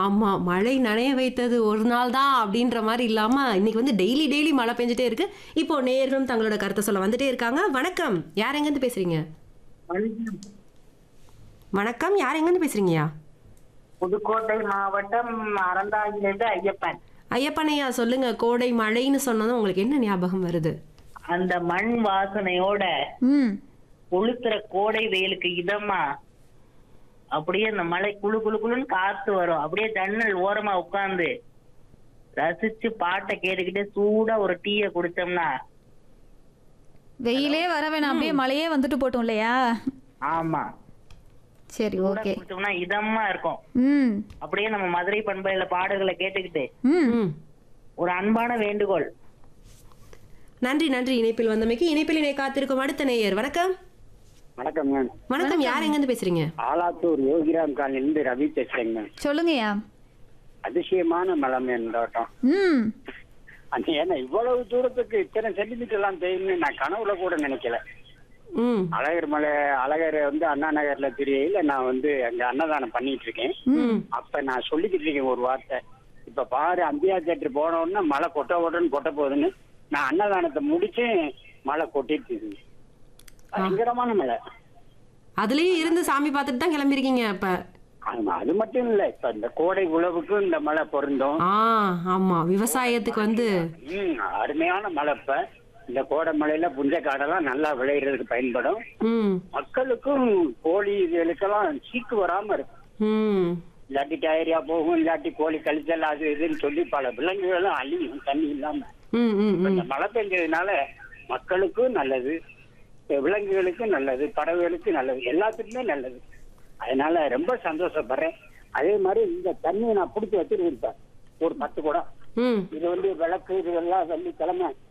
ஆமா மழை நனைய வைத்தது ஒரு நாள் தான் அப்படின்ற மாதிரி இல்லாம இன்னைக்கு வந்து டெய்லி டெய்லி மழை பெஞ்சிட்டே இருக்கு இப்போ நேர்களும் தங்களோட கருத்தை சொல்ல வந்துட்டே இருக்காங்க வணக்கம் யார் எங்கேருந்து பேசுறீங்க வணக்கம் யார் எங்கேருந்து பேசுறீங்கயா புதுக்கோட்டை மாவட்டம் அறந்தாங்கிலிருந்து ஐயப்பன் ஐயப்பனையா சொல்லுங்க கோடை மழைன்னு சொன்னதும் உங்களுக்கு என்ன ஞாபகம் வருது அந்த மண் வாசனையோட ம் கொளுத்துற கோடை வெயிலுக்கு இதமா அப்படியே அந்த மழை குளு குளு குளுன்னு காத்து வரும் அப்படியே ஜன்னல் ஓரமா உட்கார்ந்து ரசிச்சு பாட்டை கேட்டுக்கிட்டே சூடா ஒரு டீய குடிச்சோம்னா வெயிலே வர வேணாம் அப்படியே மழையே வந்துட்டு போட்டோம் இல்லையா ஆமா சரி சூடா ஓகே குடிச்சோம்னா இதமா இருக்கும் ம் அப்படியே நம்ம மதுரை பண்பையில பாடல்களை கேட்டுக்கிட்டு ம் ம் ஒரு அன்பான வேண்டுகோள் நன்றி நன்றி இணைப்பில் வந்தமைக்கு இணைப்பில் இணை காத்திருக்கும் அடுத்த நேயர் வணக்கம் வணக்கம் மேம் வணக்கம் யார் எங்கேருந்து பேசுறீங்க ஆலாத்தூர் யோகிராம் காலனிலிருந்து ரவி பேசுறேங்க மேம் சொல்லுங்கய்யா அதிசயமான மலை மேம் இந்த வட்டம் ம் அந்த ஏன்னா இவ்வளவு தூரத்துக்கு இத்தனை சென்டிமீட்டர் எல்லாம் பெய்யும்னு நான் கனவுல கூட நினைக்கல ம் அழகர் மலை அழகர் வந்து அண்ணா நகர்ல தெரியல நான் வந்து அங்க அன்னதானம் பண்ணிட்டு இருக்கேன் ம் அப்ப நான் சொல்லிக்கிட்டு இருக்கேன் ஒரு வார்த்தை இப்ப பாரு அம்பியா தேட்டர் போனோம்னா மழை கொட்ட ஓட்டன்னு கொட்ட போகுதுன்னு நான் அன்னதானத்தை முடிச்சு மழை கொட்டிட்டு இருக்குது பயங்கரமான மழை அதுலயும் இருந்து சாமி பார்த்துட்டு தான் கிளம்பிருக்கீங்க அப்ப ஆமா, அது மட்டும் இல்ல இப்ப இந்த கோடை உழவுக்கும் இந்த மழை பொருந்தும் ஆ ஆமா விவசாயத்துக்கு வந்து ம், அருமையான மழை இப்ப இந்த கோடை மழையில புஞ்ச காடெல்லாம் நல்லா விளையிறதுக்கு பயன்படும் ம் மக்களுக்கும் கோழி இதுகளுக்கெல்லாம் சீக்கு வராம இருக்கும் ம் இல்லாட்டி டயரியா போகும் இல்லாட்டி கோழி கழிச்சல் அது இதுன்னு சொல்லி பல விலங்குகளும் அழியும் தண்ணி இல்லாம ம் ம் இப்ப ம் இந்த மழை பெஞ்சதுனால மக்களுக்கும் நல்லது விலங்குகளுக்கும் நல்லது பறவைகளுக்கு நல்லது எல்லாத்துக்குமே நல்லது அதனால ரொம்ப சந்தோஷப்படுறேன் அதே மாதிரி இந்த தண்ணியை நான் பிடிச்சி வச்சிருக்கேன் ஒரு பத்து குடம் ம் இது வந்து விளக்கு இதெல்லாம் வெள்ளிக்கிழமை